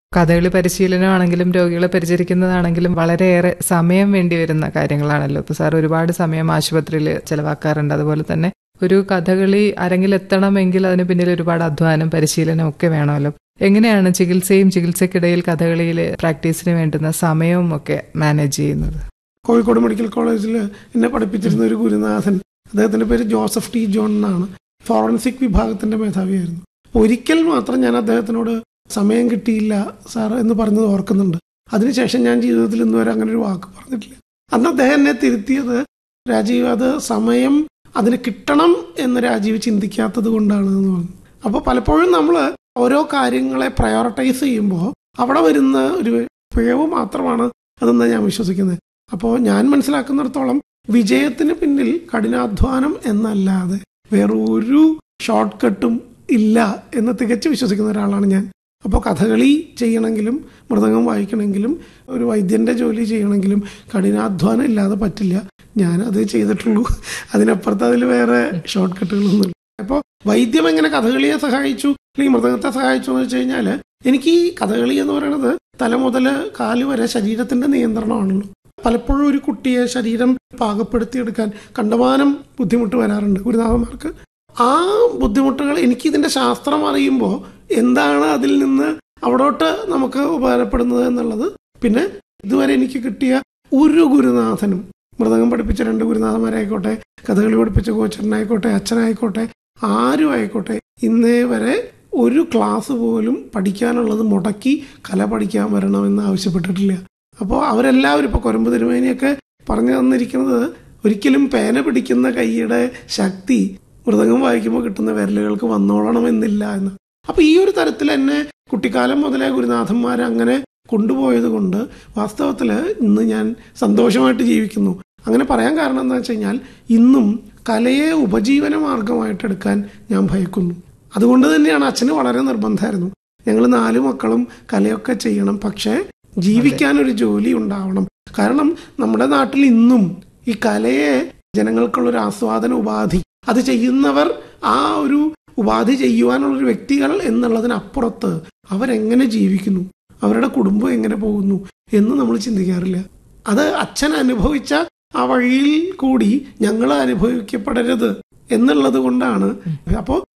കഥകളി പരിശീലനമാണെങ്കിലും രോഗികളെ പരിചരിക്കുന്നതാണെങ്കിലും വളരെയേറെ സമയം വേണ്ടി വരുന്ന കാര്യങ്ങളാണല്ലോ ഇപ്പൊ സാർ ഒരുപാട് സമയം ആശുപത്രിയിൽ ചെലവാക്കാറുണ്ട് അതുപോലെ തന്നെ ഒരു കഥകളി അരങ്ങിലെത്തണമെങ്കിൽ അതിന് പിന്നിൽ ഒരുപാട് അധ്വാനം പരിശീലനം ഒക്കെ വേണമല്ലോ എങ്ങനെയാണ് ചികിത്സയും ചികിത്സക്കിടയിൽ കഥകളിയിൽ പ്രാക്ടീസിന് വേണ്ടുന്ന സമയവും ഒക്കെ മാനേജ് ചെയ്യുന്നത് കോഴിക്കോട് മെഡിക്കൽ കോളേജിൽ എന്നെ പഠിപ്പിച്ചിരുന്ന ഒരു ഗുരുനാഥൻ അദ്ദേഹത്തിന്റെ പേര് ജോസഫ് ടി ജോൺ എന്നാണ് ഫോറൻസിക് വിഭാഗത്തിന്റെ മേധാവിയായിരുന്നു ഒരിക്കൽ മാത്രം ഞാൻ അദ്ദേഹത്തിനോട് സമയം കിട്ടിയില്ല സാർ എന്ന് പറഞ്ഞത് ഓർക്കുന്നുണ്ട് അതിനുശേഷം ഞാൻ ജീവിതത്തിൽ ഇന്ന് വരെ അങ്ങനെ ഒരു വാക്ക് പറഞ്ഞിട്ടില്ല അന്ന് അദ്ദേഹം എന്നെ തിരുത്തിയത് രാജീവ് അത് സമയം അതിന് കിട്ടണം എന്ന് രാജീവ് ചിന്തിക്കാത്തത് കൊണ്ടാണ് എന്ന് പറഞ്ഞു അപ്പോൾ പലപ്പോഴും നമ്മൾ ഓരോ കാര്യങ്ങളെ പ്രയോറിറ്റൈസ് ചെയ്യുമ്പോൾ അവിടെ വരുന്ന ഒരു പിഴവ് മാത്രമാണ് അതെന്നാണ് ഞാൻ വിശ്വസിക്കുന്നത് അപ്പോൾ ഞാൻ മനസ്സിലാക്കുന്നിടത്തോളം വിജയത്തിന് പിന്നിൽ കഠിനാധ്വാനം എന്നല്ലാതെ വേറെ ഒരു ഷോർട്ട് കട്ടും ഇല്ല എന്ന് തികച്ചു വിശ്വസിക്കുന്ന ഒരാളാണ് ഞാൻ അപ്പോൾ കഥകളി ചെയ്യണമെങ്കിലും മൃദംഗം വായിക്കണമെങ്കിലും ഒരു വൈദ്യന്റെ ജോലി ചെയ്യണമെങ്കിലും കഠിനാധ്വാനം ഇല്ലാതെ പറ്റില്ല ഞാൻ അത് ചെയ്തിട്ടുള്ളൂ അതിനപ്പുറത്ത് അതിൽ വേറെ ഷോർട്ട് കട്ടുകളൊന്നുമില്ല അപ്പോൾ വൈദ്യം എങ്ങനെ കഥകളിയെ സഹായിച്ചു അല്ലെങ്കിൽ മൃദംഗത്തെ സഹായിച്ചു എന്ന് വെച്ച് കഴിഞ്ഞാൽ എനിക്ക് ഈ കഥകളി എന്ന് പറയുന്നത് തല മുതൽ കാല് വരെ ശരീരത്തിന്റെ നിയന്ത്രണമാണല്ലോ പലപ്പോഴും ഒരു കുട്ടിയെ ശരീരം പാകപ്പെടുത്തിയെടുക്കാൻ കണ്ടമാനം ബുദ്ധിമുട്ട് വരാറുണ്ട് ഗുരുനാഥന്മാർക്ക് ആ ബുദ്ധിമുട്ടുകൾ എനിക്ക് ഇതിന്റെ ശാസ്ത്രം അറിയുമ്പോൾ എന്താണ് അതിൽ നിന്ന് അവിടോട്ട് നമുക്ക് ഉപകാരപ്പെടുന്നത് എന്നുള്ളത് പിന്നെ ഇതുവരെ എനിക്ക് കിട്ടിയ ഒരു ഗുരുനാഥനും മൃദംഗം പഠിപ്പിച്ച രണ്ട് ഗുരുനാഥന്മാരായിക്കോട്ടെ കഥകളി പഠിപ്പിച്ച കോച്ചറിനായിക്കോട്ടെ അച്ഛനായിക്കോട്ടെ ആരും ആയിക്കോട്ടെ ഇന്നേ വരെ ഒരു ക്ലാസ് പോലും പഠിക്കാനുള്ളത് മുടക്കി കല പഠിക്കാൻ വരണമെന്ന് ആവശ്യപ്പെട്ടിട്ടില്ല അപ്പോൾ അവരെല്ലാവരും ഇപ്പോൾ കൊരമ്പ് തിരുമേനിയൊക്കെ പറഞ്ഞു തന്നിരിക്കുന്നത് ഒരിക്കലും പേന പിടിക്കുന്ന കൈയുടെ ശക്തി മൃദംഗം വായിക്കുമ്പോൾ കിട്ടുന്ന വിരലുകൾക്ക് വന്നോളണമെന്നില്ല എന്ന് അപ്പൊ ഈ ഒരു തരത്തിൽ എന്നെ കുട്ടിക്കാലം മുതലേ ഗുരുനാഥന്മാർ അങ്ങനെ കൊണ്ടുപോയത് കൊണ്ട് വാസ്തവത്തിൽ ഇന്ന് ഞാൻ സന്തോഷമായിട്ട് ജീവിക്കുന്നു അങ്ങനെ പറയാൻ കാരണം എന്താ വെച്ച് കഴിഞ്ഞാൽ ഇന്നും കലയെ ഉപജീവന മാർഗമായിട്ട് എടുക്കാൻ ഞാൻ ഭയക്കുന്നു അതുകൊണ്ട് തന്നെയാണ് അച്ഛന് വളരെ നിർബന്ധമായിരുന്നു ഞങ്ങൾ നാല് മക്കളും കലയൊക്കെ ചെയ്യണം പക്ഷേ ജീവിക്കാൻ ഒരു ജോലി ഉണ്ടാവണം കാരണം നമ്മുടെ നാട്ടിൽ ഇന്നും ഈ കലയെ ജനങ്ങൾക്കുള്ള ഒരു ആസ്വാദന ഉപാധി അത് ചെയ്യുന്നവർ ആ ഒരു ഉപാധി ചെയ്യുവാനുള്ള ഒരു വ്യക്തികൾ എന്നുള്ളതിനപ്പുറത്ത് അവരെങ്ങനെ ജീവിക്കുന്നു അവരുടെ കുടുംബം എങ്ങനെ പോകുന്നു എന്ന് നമ്മൾ ചിന്തിക്കാറില്ല അത് അച്ഛൻ അനുഭവിച്ച ആ വഴിയിൽ കൂടി ഞങ്ങൾ അനുഭവിക്കപ്പെടരുത് എന്നുള്ളത് കൊണ്ടാണ് അപ്പോൾ